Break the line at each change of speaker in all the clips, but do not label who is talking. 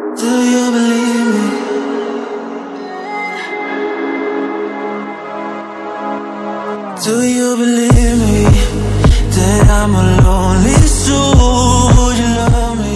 Do you believe me? Do you believe me that I'm a lonely soul? Would you love me?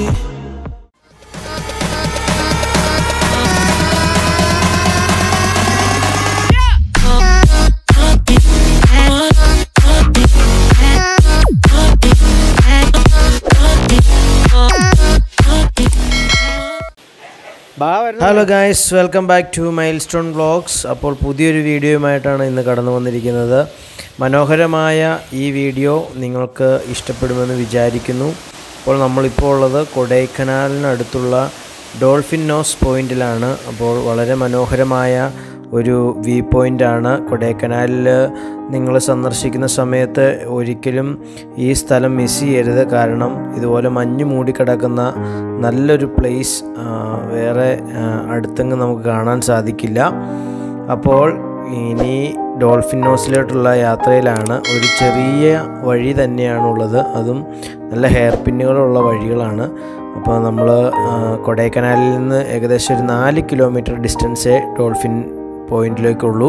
Hello guys welcome back to Milestone vlogs അപ്പോൾ പുതിയൊരു വീഡിയോയുമായിട്ടാണ് ഇന്ന് കടന്നു വന്നിരിക്കുന്നത് മനോഹരമായ ഈ video നിങ്ങൾക്ക് ഇഷ്ടപ്പെടുമെന്ന് വിചാരിക്കുന്നു അപ്പോൾ നമ്മളിപ്പോൾ ഉള്ളത് കൊടൈക്കനാലിനടുത്തുള്ള ഡോൾഫിൻ നോസ് പോയിന്റിലാണ് അപ്പോൾ വളരെ മനോഹരമായ ഒരു വ്യൂ പോയിൻ്റാണ് കൊടൈക്കനാലിൽ നിങ്ങൾ സന്ദർശിക്കുന്ന സമയത്ത് ഒരിക്കലും ഈ സ്ഥലം മിസ് ചെയ്യരുത് കാരണം ഇതുപോലെ മഞ്ഞ് മൂടിക്കിടക്കുന്ന നല്ലൊരു പ്ലേസ് വേറെ ആ, അടുത്തെങ്ങും നമുക്ക് കാണാൻ സാധിക്കില്ല അപ്പോൾ ഇനി ഡോൾഫിൻ നോസിലോട്ടുള്ള യാത്രയിലാണ് ഒരു ചെറിയ വഴി തന്നെയാണുള്ളത് അതും നല്ല ഹെയർ പിന്നുകളുള്ള വഴികളാണ് അപ്പോൾ നമ്മൾ കൊടൈക്കനാലിൽ നിന്ന് ഏകദേശം ഒരു നാല് കിലോമീറ്റർ ഡിസ്റ്റൻസേ ഡോൾഫിൻ പോയിന്റിലേക്കുള്ളൂ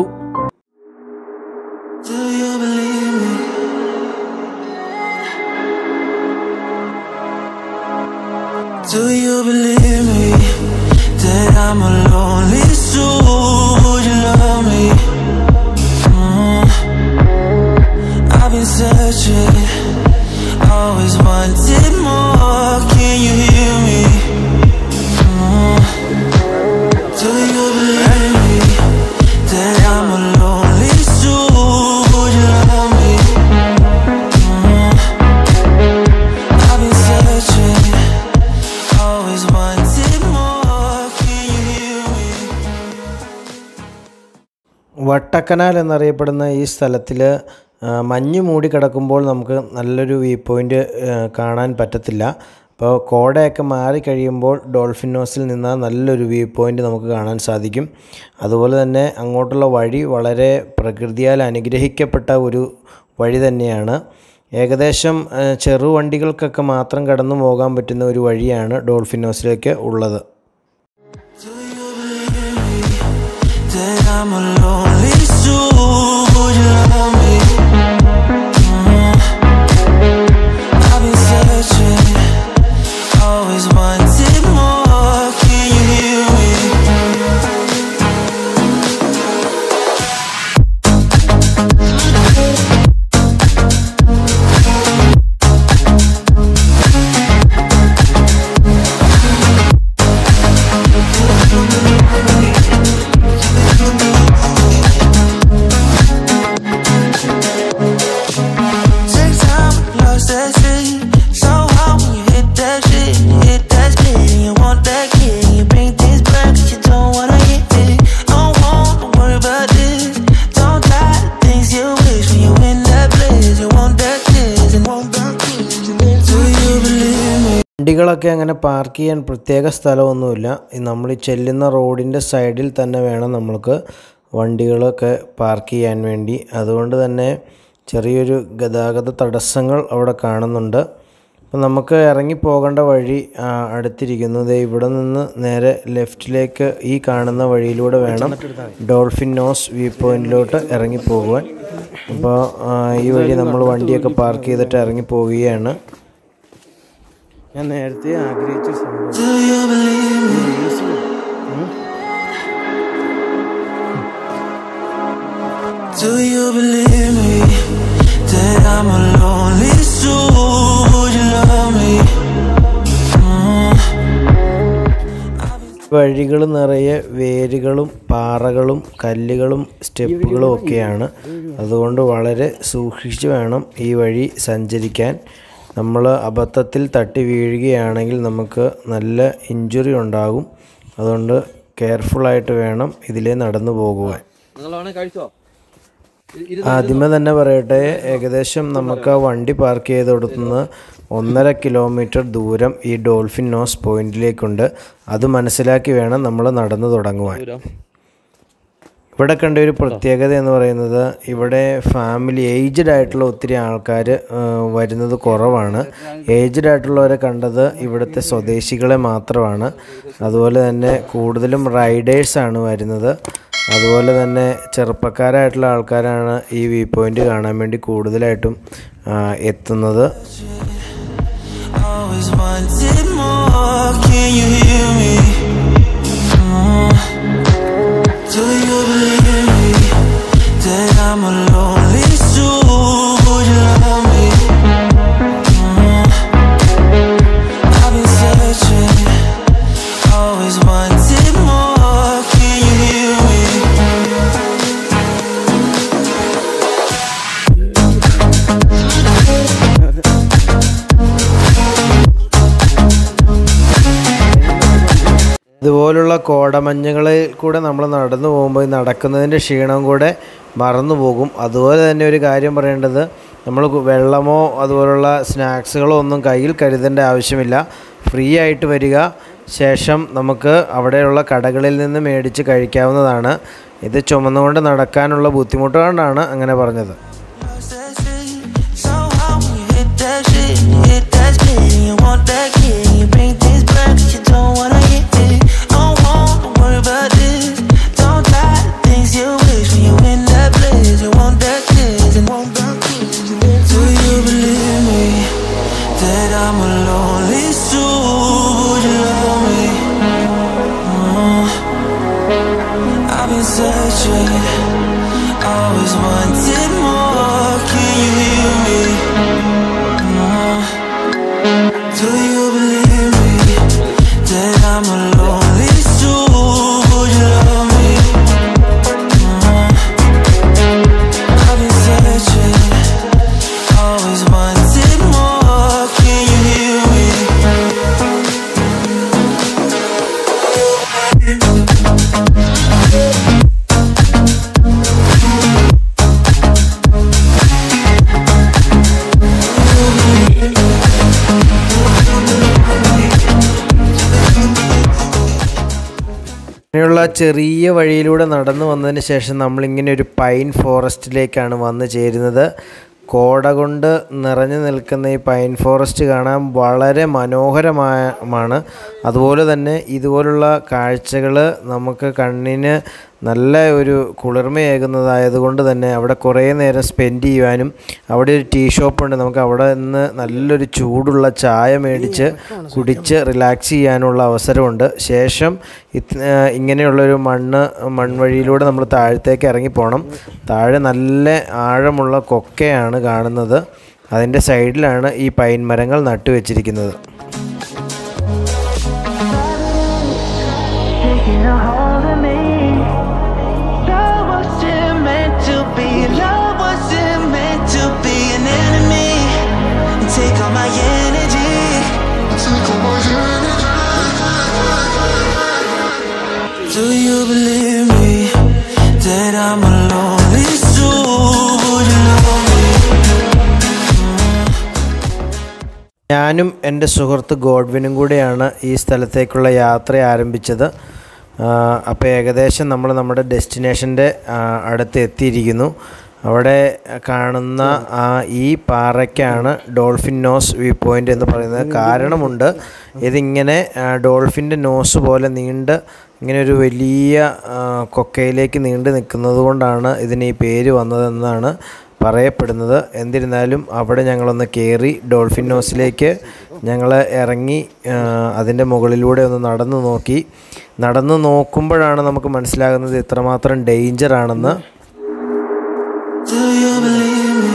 Do you believe me? Do you believe me that I'm a lonely soul? Would you love me? Mm. I've been searching, always wanted more. Can you hear me? Mm. Do you believe me that I'm a lonely soul? Would you love me? Mm. I've been searching, always wanted more. Can you hear me?
Vattakanal എന്നറിയപ്പെടുന്ന ഈ സ്ഥലത്തിൽ മഞ്ഞ് മൂടി കിടക്കുമ്പോൾ നമുക്ക് നല്ലൊരു view point കാണാൻ പറ്റത്തില്ല അപ്പോൾ കോടയൊക്കെ മാറിക്കഴിയുമ്പോൾ ഡോൾഫിനോസിൽ നിന്ന് നല്ലൊരു വ്യൂ പോയിൻ്റ് നമുക്ക് കാണാൻ സാധിക്കും അതുപോലെ തന്നെ അങ്ങോട്ടുള്ള വഴി വളരെ പ്രകൃതിയാൽ അനുഗ്രഹിക്കപ്പെട്ട ഒരു വഴി തന്നെയാണ് ഏകദേശം ആ, ചെറുവണ്ടികൾക്കൊക്കെ മാത്രം കടന്നു പോകാൻ പറ്റുന്ന ഒരു വഴിയാണ് ഡോൾഫിനോസിലേക്ക് ഉള്ളത്
Do you believe me that I'm a lonely soul? Would you love me? Mm. I've been searching, always wanted more. Can you hear me? Take time, lost that shit. So hot when you hit that shit. Hit that split and you want that kick. You bring things back 'cause you don't wanna hit it. Don't want to worry about this. Don't try the things you wish when you in that place. You want that kiss and want that kiss. And then do you believe me?
വണ്ടികളൊക്കെ അങ്ങനെ park ചെയ്യാൻ പ്രത്യേക സ്ഥലമൊന്നുമില്ല ഈ നമ്മൾ ഈ ചെല്ലുന്ന റോഡിൻ്റെ സൈഡിൽ തന്നെ വേണം നമ്മൾക്ക് വണ്ടികളൊക്കെ പാർക്ക് ചെയ്യാൻ വേണ്ടി അതുകൊണ്ട് തന്നെ ചെറിയൊരു ഗതാഗത തടസ്സങ്ങൾ അവിടെ കാണുന്നുണ്ട് അപ്പം നമുക്ക് ഇറങ്ങി പോകേണ്ട വഴി ആ, അടുത്തിരിക്കുന്നു ദേ ഇവിടെ നിന്ന് നേരെ ലെഫ്റ്റിലേക്ക് ഈ കാണുന്ന വഴിയിലൂടെ വേണം ഡോൾഫിൻ നോസ് വ്യൂ പോയിന്റിലോട്ട് ഇറങ്ങി പോകുവാൻ അപ്പോൾ ആ, ഈ വഴി നമ്മൾ വണ്ടിയൊക്കെ പാർക്ക് ചെയ്തിട്ട് ഇറങ്ങി പോവുകയാണ് ഞാൻ നേരത്തെ ആഗ്രഹിച്ച സംഭവം
Do you believe me? Do you believe me that I'm a lonely soul? Would you love me? Mm.
വഴികൾ നിറയെ വേരുകളും പാറകളും കല്ലുകളും സ്റ്റെപ്പുകളും ഒക്കെയാണ് അതുകൊണ്ട് വളരെ സൂക്ഷിച്ച് വേണം ഈ വഴി സഞ്ചരിക്കാൻ നമ്മൾ അബദ്ധത്തിൽ തട്ടി വീഴുകയാണെങ്കിൽ നമുക്ക് നല്ല ഇഞ്ചുറി ഉണ്ടാകും അതുകൊണ്ട് കെയർഫുള്ളായിട്ട് വേണം ഇതിലേ നടന്നു പോകുവാൻ ആദ്യമേ തന്നെ പറയട്ടെ ഏകദേശം നമുക്ക് ആ വണ്ടി പാർക്ക് ചെയ്ത് കൊടുത്തുനിന്ന് ഒന്നര കിലോമീറ്റർ ദൂരം ഈ ഡോൾഫിൻ നോസ് പോയിന്റിലേക്കുണ്ട് അത് മനസ്സിലാക്കി വേണം നമ്മൾ നടന്നു തുടങ്ങുവാൻ ഇവിടെ കണ്ട ഒരു പ്രത്യേകത എന്ന് പറയുന്നത് ഇവിടെ ഫാമിലി ഏജ്ഡ് ആയിട്ടുള്ള ഒത്തിരി ആൾക്കാർ വരുന്നത് കുറവാണ് ഏജ്ഡ് ആയിട്ടുള്ളവരെ കണ്ടത് ഇവിടുത്തെ സ്വദേശികളെ മാത്രമാണ് അതുപോലെ തന്നെ കൂടുതലും റൈഡേഴ്സാണ് വരുന്നത് അതുപോലെ തന്നെ ചെറുപ്പക്കാരായിട്ടുള്ള ആൾക്കാരാണ് ഈ വ്യൂ പോയിന്റ് കാണാൻ വേണ്ടി കൂടുതലായിട്ടും ആ, എത്തുന്നത്
Always wanted more. Can you hear me? Mm. Do you believe me that I'm a lonely soul? Would you love me? Mm. I've been searching. Always wanted more. Can you hear me?
ഇതുപോലുള്ള കോടമഞ്ഞുകളിൽ കൂടെ നമ്മൾ നടന്നു പോകുമ്പോൾ ഈ നടക്കുന്നതിൻ്റെ ക്ഷീണം കൂടെ മറന്നു പോകും അതുപോലെ തന്നെ ഒരു കാര്യം പറയേണ്ടത് നമ്മൾ കു- വെള്ളമോ അതുപോലുള്ള സ്നാക്സുകളോ ഒന്നും കയ്യിൽ കരുതേണ്ട ആവശ്യമില്ല ഫ്രീ ആയിട്ട് വരിക ശേഷം നമുക്ക് അവിടെയുള്ള കടകളിൽ നിന്ന് മേടിച്ച് കഴിക്കാവുന്നതാണ് ഇത് ചുമന്നുകൊണ്ട് നടക്കാനുള്ള ബുദ്ധിമുട്ട് കൊണ്ടാണ് അങ്ങനെ പറഞ്ഞത്
Lost that shit. So hot when you hit that shit, hit that split, and you want that kid. You bring things back 'cause you don't wanna hit it. Don't want to worry about this. Don't lie to things you wish when you in that place. You want that kiss and want that kiss. Do you believe me that I'm a lonely soul? Would you love me? Mm. I've been searching. Always wanted more. Can you hear me? Mm. Do you believe me that I'm a lonely soul? Would you love me? Mm. I've been searching. Always wanted more. Can you hear me?
ഇങ്ങനെയുള്ള ചെറിയ വഴിയിലൂടെ നടന്നു വന്നതിന് ശേഷം നമ്മളിങ്ങനെ ഒരു pine ഫോറസ്റ്റിലേക്കാണ് വന്നു ചേരുന്നത് കോട കൊണ്ട് നിറഞ്ഞു നിൽക്കുന്ന ഈ പൈൻ ഫോറസ്റ്റ് കാണാൻ വളരെ മനോഹരമാണ് അതുപോലെ തന്നെ ഇതുപോലുള്ള കാഴ്ചകൾ നമുക്ക് കണ്ണിന് നല്ല ഒരു കുളിർമയേകുന്നതായതുകൊണ്ട് തന്നെ അവിടെ കുറേ നേരം സ്പെൻഡ് ചെയ്യുവാനും അവിടെ ഒരു ടീ ഷോപ്പുണ്ട് നമുക്ക് അവിടെ നിന്ന് നല്ലൊരു ചൂടുള്ള ചായ മേടിച്ച് കുടിച്ച് റിലാക്സ് ചെയ്യാനുള്ള അവസരമുണ്ട് ശേഷം ഇത് ഇങ്ങനെയുള്ളൊരു മണ്ണ് മൺവഴിയിലൂടെ നമ്മൾ താഴത്തേക്ക് ഇറങ്ങി പോകണം താഴെ നല്ല ആഴമുള്ള കൊക്കയാണ് കാണുന്നത് അതിൻ്റെ സൈഡിലാണ് ഈ പൈൻ മരങ്ങൾ നട്ടുവെച്ചിരിക്കുന്നത്
taking a hold of me. Love wasn't meant to be, love wasn't meant to be an enemy. And take all my energy. Take all my energy. Do you believe me that I'm a lonely soul? Would you love me?
ഞാനും എൻ്റെ സുഹൃത്ത് ഗോഡ്വിനും കൂടെയാണ് ഈ സ്ഥലത്തേക്കുള്ള യാത്ര ആരംഭിച്ചത് അപ്പോൾ ഏകദേശം നമ്മൾ നമ്മുടെ ഡെസ്റ്റിനേഷൻ്റെ അടുത്ത് എത്തിയിരിക്കുന്നു അവിടെ കാണുന്ന ആ ഈ പാറയ്ക്കാണ് ഡോൾഫിൻ നോസ് വ്യൂ പോയിൻ്റ് എന്ന് പറയുന്നത് കാരണമുണ്ട് ഇതിങ്ങനെ ആ, ഡോൾഫിൻ്റെ നോസ് പോലെ നീണ്ട് ഇങ്ങനെ ഒരു വലിയ ആ, കൊക്കയിലേക്ക് നീണ്ടു നിൽക്കുന്നത് കൊണ്ടാണ് ഇതിന് ഈ പേര് വന്നതെന്നാണ് പറയപ്പെടുന്നത് എന്നിരുന്നാലും അവിടെ ഞങ്ങളൊന്ന് കയറി ഡോൾഫിൻ നോസിലേക്ക് ഞങ്ങൾ ഇറങ്ങി ആ, അതിൻ്റെ മുകളിലൂടെ ഒന്ന് നടന്നു നോക്കി നടന്നു നോക്കുമ്പോഴാണ് നമുക്ക് മനസ്സിലാകുന്നത് ഇത്രമാത്രം ഡേഞ്ചർ ആണെന്ന്
Do you believe me?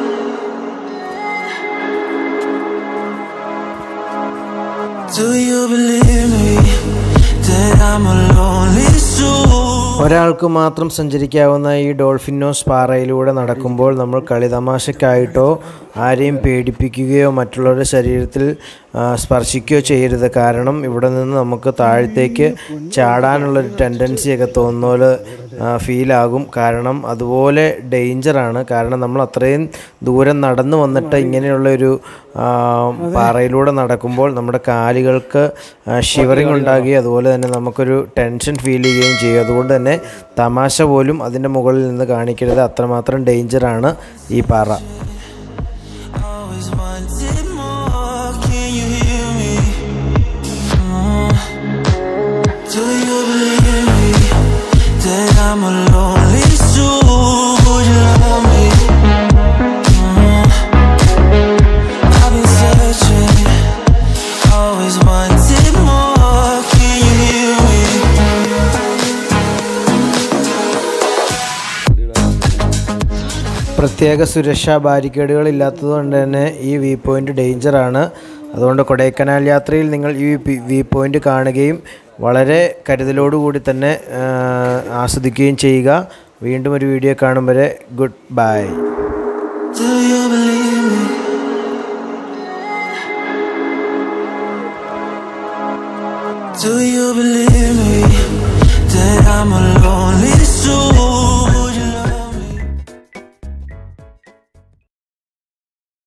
Do you believe me that I'm a lonely soul?
ഒരാൾക്ക് മാത്രം സഞ്ചരിക്കാവുന്ന ഈ ഡോൾഫിൻ നോസ് പാറയിലൂടെ നടക്കുമ്പോൾ നമ്മൾ കളിതമാശക്കായിട്ടോ ആരെയും പേടിപ്പിക്കുകയോ മറ്റുള്ളവരുടെ ശരീരത്തിൽ ആ, സ്പർശിക്കുകയോ ചെയ്യരുത് കാരണം ഇവിടെ നിന്ന് നമുക്ക് താഴത്തേക്ക് ചാടാനുള്ളൊരു ടെൻഡൻസിയൊക്കെ തോന്നുന്ന പോലെ ഫീലാകും കാരണം അതുപോലെ ഡേഞ്ചറാണ് കാരണം നമ്മൾ അത്രയും ദൂരം നടന്നു വന്നിട്ട് ഇങ്ങനെയുള്ള ഒരു ആ, പാറയിലൂടെ നടക്കുമ്പോൾ നമ്മുടെ കാലുകൾക്ക് ഷിവറിങ് ഉണ്ടാകുകയും അതുപോലെ തന്നെ നമുക്കൊരു ടെൻഷൻ ഫീൽ ചെയ്യുകയും ചെയ്യും അതുകൊണ്ട് തന്നെ തമാശ പോലും അതിൻ്റെ മുകളിൽ നിന്ന് കാണിക്കരുത് അത്രമാത്രം ഡേഞ്ചറാണ് ഈ പാറ
Always wanted more. Can you hear me? Mm. Do you believe me that I'm a lonely soul? Would you love me? Mm. I've been searching. Always wanted more. Can you hear me?
പ്രത്യേക സുരക്ഷാ ബാരിക്കേഡുകൾ ഇല്ലാത്തതുകൊണ്ട് തന്നെ ഈ view point ഡേഞ്ചറാണ് അതുകൊണ്ട് കൊടൈക്കനാൽ യാത്രയിൽ നിങ്ങൾ ഈ view point കാണുകയും വളരെ കരുതലോടുകൂടി തന്നെ ആ, ആസ്വദിക്കുകയും ചെയ്യുക വീണ്ടും ഒരു വീഡിയോ കാണും വരെ good bye
Do you believe me? Do you believe me that I'm a lonely soul?